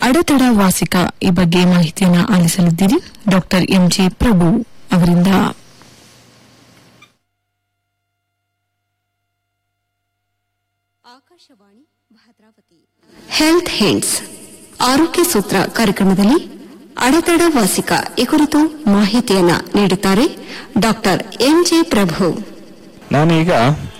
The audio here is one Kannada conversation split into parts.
ಅಡೆತಡ ವಾಸಿಕ ಈ ಬಗ್ಗೆ ಮಾಹಿತಿಯನ್ನು ಆಲಿಸಲಿದ್ದೀರಿ ಡಾಕ್ಟರ್ ಎಂಜೆ ಪ್ರಭು ಅವರಿಂದ ಆಕಾಶವಾಣಿ ಭದ್ರಾವತಿ ಹೆಲ್ತ್ ಹಿಂಟ್ಸ್ ಆರೋಗ್ಯ ಸೂತ್ರ ಕಾರ್ಯಕ್ರಮದಲ್ಲಿ ಅಡೆತಡ ವಾಸಿಕ ಈ ಕುರಿತು ಮಾಹಿತಿಯನ್ನ ನೀಡುತ್ತಾರೆ ಡಾಕ್ಟರ್ ಎಂಜೆ ಪ್ರಭು ನಾನೀಗ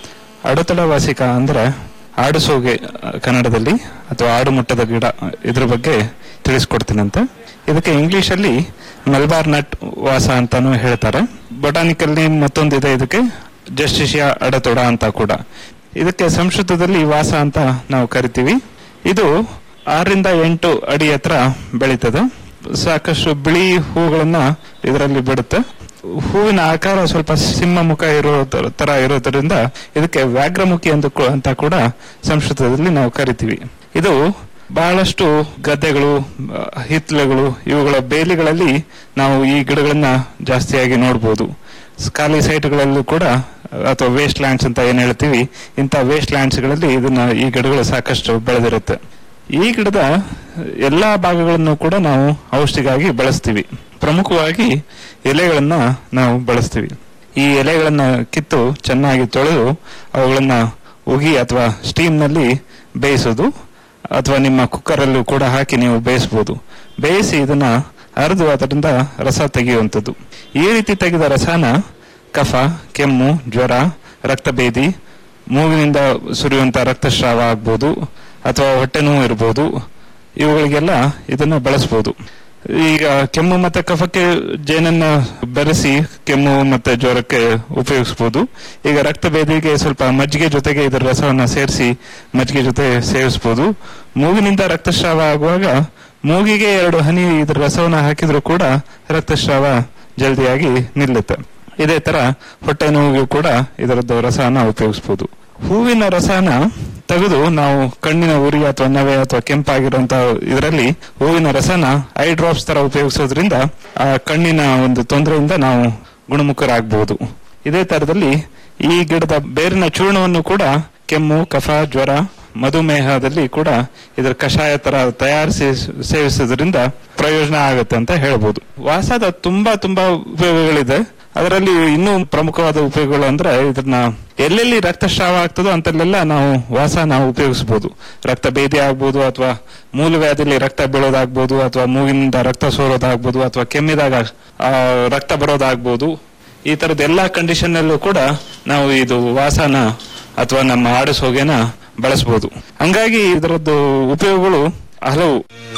ಅಡತಳ ವಾಸಿಕ ಅಂದ್ರೆ ಆಡುಸೋಗೆ ಅಹ್, ಕನ್ನಡದಲ್ಲಿ ಅಥವಾ ಆಡು ಮುಟ್ಟದ ಗಿಡ ಇದ್ರ ಬಗ್ಗೆ ತಿಳಿಸ್ಕೊಡ್ತೀನಂತ ಇದಕ್ಕೆ ಇಂಗ್ಲಿಷ್ ಅಲ್ಲಿ ಮಲ್ಬಾರ್ ನಟ್ ವಾಸ ಅಂತಾನು ಹೇಳ್ತಾರೆ ಬೊಟಾನಿಕಲ್ ನೇಮ್ ಮತ್ತೊಂದಿದೆ ಇದಕ್ಕೆ ಜಸ್ಟಿಷಿಯಾ ಅಡತೊಡ ಅಂತ ಕೂಡ ಇದಕ್ಕೆ ಸಂಸ್ಕೃತದಲ್ಲಿ ವಾಸ ಅಂತ ನಾವು ಕರಿತೀವಿ ಇದು ಆರರಿಂದ ಎಂಟು ಅಡಿ ಹತ್ರ ಬೆಳೀತದೆ ಸಾಕಷ್ಟು ಬಿಳಿ ಹೂಗಳನ್ನ ಇದರಲ್ಲಿ ಬಿಡುತ್ತೆ ಹೂವಿನ ಆಕಾರ ಸ್ವಲ್ಪ ಸಿಂಹ ಮುಖ ಇರೋ ತರ- ತರ ಇರೋದ್ರಿಂದ ಇದಕ್ಕೆ ವ್ಯಾಘ್ರಮುಖಿ ಎಂದು ಕೂ- ಅಂತ ಕೂಡ ಸಂಸ್ಕೃತದಲ್ಲಿ ನಾವು ಕರಿತೀವಿ ಇದು ಬಹಳಷ್ಟು ಗದ್ದೆಗಳು ಆ, ಹಿತ್ತಲೆಗಳು ಇವುಗಳ ಬೇಲಿಗಳಲ್ಲಿ ನಾವು ಈ ಗಿಡಗಳನ್ನ ಜಾಸ್ತಿಯಾಗಿ ನೋಡಬಹುದು ಖಾಲಿ ಸೈಟ್ಗಳಲ್ಲೂ ಕೂಡ ಅಥವಾ ವೇಸ್ಟ್ ಲ್ಯಾಂಡ್ಸ್ ಅಂತ ಏನ್ ಹೇಳ್ತೀವಿ ಇಂಥ ವೇಸ್ಟ್ ಲ್ಯಾಂಡ್ಸ್ ಗಳಲ್ಲಿ ಇದನ್ನ ಈ ಗಿಡಗಳು ಸಾಕಷ್ಟು ಬೆಳೆದಿರುತ್ತೆ ಈ ಗಿಡದ ಎಲ್ಲಾ ಭಾಗಗಳನ್ನು ಕೂಡ ನಾವು ಔಷಧಿಗಾಗಿ ಬಳಸ್ತೀವಿ ಪ್ರಮುಖವಾಗಿ ಎಲೆಗಳನ್ನ ನಾವು ಬಳಸ್ತೀವಿ ಈ ಎಲೆಗಳನ್ನ ಕಿತ್ತು ಚೆನ್ನಾಗಿ ತೊಳೆದು ಅವುಗಳನ್ನ ಉಗಿ ಅಥವಾ ಸ್ಟೀಮ್ ನಲ್ಲಿ ಬೇಯಿಸೋದು ಅಥವಾ ನಿಮ್ಮ ಕುಕ್ಕರ್ ಅಲ್ಲೂ ಕೂಡ ಹಾಕಿ ನೀವು ಬೇಯಿಸಬಹುದು ಬೇಯಿಸಿ ಇದನ್ನ ಅರೆದು ಅದರಿಂದ ರಸ ತೆಗೆಯುವಂಥದ್ದು ಈ ರೀತಿ ತೆಗೆದ ರಸನ ಕಫ ಕೆಮ್ಮು ಜ್ವರ ರಕ್ತಭೇದಿ ಮೂಗಿನಿಂದ ಸುರಿಯುವಂತ ರಕ್ತಸ್ರಾವ ಆಗ್ಬೋದು ಅಥವಾ ಹೊಟ್ಟೆ ನೋವು ಇರ್ಬೋದು ಇವುಗಳಿಗೆಲ್ಲ ಇದನ್ನ ಬಳಸಬಹುದು ಈಗ ಕೆಮ್ಮು ಮತ್ತೆ ಕಫಕ್ಕೆ ಜೇನನ್ನ ಬೆರೆಸಿ ಕೆಮ್ಮು ಮತ್ತೆ ಜ್ವರಕ್ಕೆ ಉಪಯೋಗಿಸಬಹುದು ಈಗ ರಕ್ತಭೇದಿಗೆ ಸ್ವಲ್ಪ ಮಜ್ಜಿಗೆ ಜೊತೆಗೆ ಇದರ ರಸವನ್ನ ಸೇರಿಸಿ ಮಜ್ಜಿಗೆ ಜೊತೆ ಸೇವಿಸಬಹುದು ಮೂಗಿನಿಂದ ರಕ್ತಸ್ರಾವ ಆಗುವಾಗ ಮೂಗಿಗೆ ಎರಡು ಹನಿ ಇದರ ರಸವನ್ನ ಹಾಕಿದ್ರು ಕೂಡ ರಕ್ತಸ್ರಾವ ಜಲ್ದಿಯಾಗಿ ನಿಲ್ಲುತ್ತೆ ಇದೇ ತರ ಹೊಟ್ಟೆ ನೋವಿಗೂ ಕೂಡ ಇದರದ್ದು ರಸನ ಉಪಯೋಗಿಸಬಹುದು ಹೂವಿನ ರಸನ ತೆಗೆದು ನಾವು ಕಣ್ಣಿನ ಉರಿ ಅಥವಾ ನವೆ ಅಥವಾ ಕೆಂಪಾಗಿರುವಂತ ಇದರಲ್ಲಿ ಹೂವಿನ ರಸನ ಐ ಡ್ರಾಪ್ಸ್ ತರ ಉಪಯೋಗಿಸೋದ್ರಿಂದ ಆ ಕಣ್ಣಿನ ಒಂದು ತೊಂದರೆಯಿಂದ ನಾವು ಗುಣಮುಖರಾಗಬಹುದು ಇದೇ ತರದಲ್ಲಿ ಈ ಗಿಡದ ಬೇರಿನ ಚೂರ್ಣವನ್ನು ಕೂಡ ಕೆಮ್ಮು ಕಫ ಜ್ವರ ಮಧುಮೇಹದಲ್ಲಿ ಕೂಡ ಇದರ ಕಷಾಯ ತರ ತಯಾರಿಸಿ ಸೇವಿಸೋದ್ರಿಂದ ಪ್ರಯೋಜನ ಆಗುತ್ತೆ ಅಂತ ಹೇಳ್ಬೋದು ವಾಸದ ತುಂಬಾ ತುಂಬಾ ಉಪಯೋಗಗಳಿದೆ ಅದರಲ್ಲಿ ಇನ್ನೂ ಪ್ರಮುಖವಾದ ಉಪಯೋಗಗಳು ಅಂದ್ರೆ ಇದನ್ನ ಎಲ್ಲೆಲ್ಲಿ ರಕ್ತಸ್ರಾವ ಆಗ್ತದೋ ಅಂತಲ್ಲೆಲ್ಲ ನಾವು ವಾಸ ನಾವು ಉಪಯೋಗಿಸಬಹುದು ರಕ್ತ ಭೇದಿ ಆಗ್ಬೋದು ಅಥವಾ ಮೂಲವ್ಯಾಧಿಯಲ್ಲಿ ರಕ್ತ ಬೀಳೋದಾಗ್ಬೋದು ಅಥವಾ ಮೂಗಿನಿಂದ ರಕ್ತ ಸೋರೋದಾಗ್ಬೋದು ಅಥವಾ ಕೆಮ್ಮಿದಾಗ ಆ, ರಕ್ತ ಬರೋದಾಗ್ಬೋದು ಈ ತರದ ಎಲ್ಲಾ ಕಂಡೀಷನ್ ಅಲ್ಲೂ ಕೂಡ ನಾವು ಇದು ವಾಸನ ಅಥವಾ ನಮ್ಮ ಆಡಿಸೋಗೆನ ಬಳಸಬಹುದು ಹಂಗಾಗಿ ಇದರದ್ದು ಉಪಯೋಗಗಳು ಹಲವು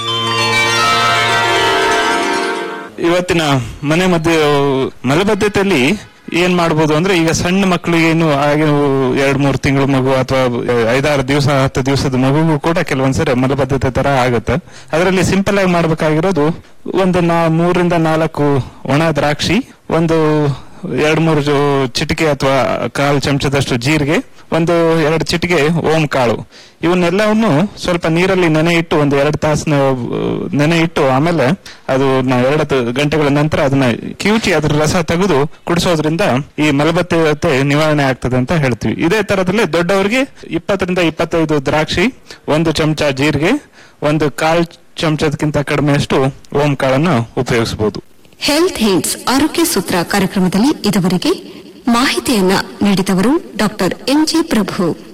ಇವತ್ತಿನ ಮನೆ ಮಧ್ಯೆ ಮಲಬದ್ಧತೆಯಲ್ಲಿ ಏನ್ ಮಾಡ್ಬೋದು ಅಂದ್ರೆ ಈಗ ಸಣ್ಣ ಮಕ್ಕಳಿಗೆ ಏನು ಹಾಗೆ ಎರಡ್ ಮೂರು ತಿಂಗಳ ಮಗು ಅಥವಾ ಐದಾರು ದಿವಸ ಹತ್ತು ದಿವಸದ ಮಗುಗೂ ಕೂಡ ಕೆಲವೊಂದ್ಸರಿ ಮಲಬದ್ಧತೆ ತರ ಆಗುತ್ತೆ ಅದರಲ್ಲಿ ಸಿಂಪಲ್ ಆಗಿ ಮಾಡ್ಬೇಕಾಗಿರೋದು ಒಂದು ನಾ ಮೂರರಿಂದ ನಾಲ್ಕು ಒಣ ದ್ರಾಕ್ಷಿ ಒಂದು ಎರಡ್ ಮೂರು ಜೊ- ಚಿಟಿಕೆ ಅಥವಾ ಕಾಲು ಚಮಚದಷ್ಟು ಜೀರಿಗೆ ಒಂದು ಎರಡು ಚಿಟಿಕೆ ಓಂ ಕಾಳು ಇವನ್ನೆಲ್ಲವನ್ನು ಸ್ವಲ್ಪ ನೀರಲ್ಲಿ ನೆನೆ ಇಟ್ಟು ಒಂದು ಎರಡು ತಾಸಿನ ನೆನೆ ಇಟ್ಟು ಆಮೇಲೆ ಅದು ನಾವು ಎರಡು ತ- ಗಂಟೆಗಳ ನಂತರ ಅದನ್ನ ಕಿವುಚಿ ಅದ್ರ ರಸ ತೆಗೆದು ಕುಡಿಸೋದ್ರಿಂದ ಈ ಮಲಬದ್ಧತೆ ನಿವಾರಣೆ ಆಗ್ತದೆ ಅಂತ ಹೇಳ್ತೀವಿ ಇದೇ ತರದಲ್ಲಿ ದೊಡ್ಡವರಿಗೆ ಇಪ್ಪತ್ತರಿಂದ ಇಪ್ಪತ್ತೈದು ದ್ರಾಕ್ಷಿ ಒಂದು ಚಮಚ ಜೀರಿಗೆ ಒಂದು ಕಾಲ್ ಚಮಚದಕ್ಕಿಂತ ಕಡಿಮೆಯಷ್ಟು ಓಂ ಕಾಳನ್ನು ಉಪಯೋಗಿಸಬಹುದು ಹೆಲ್ತ್ ಹಿಂಟ್ಸ್ ಆರೋಗ್ಯ ಸೂತ್ರ ಕಾರ್ಯಕ್ರಮದಲ್ಲಿ ಇದುವರೆಗೆ ಮಾಹಿತಿಯನ್ನ ನೀಡಿದವರು ಡಾಕ್ಟರ್ ಎಂಜೆ ಪ್ರಭು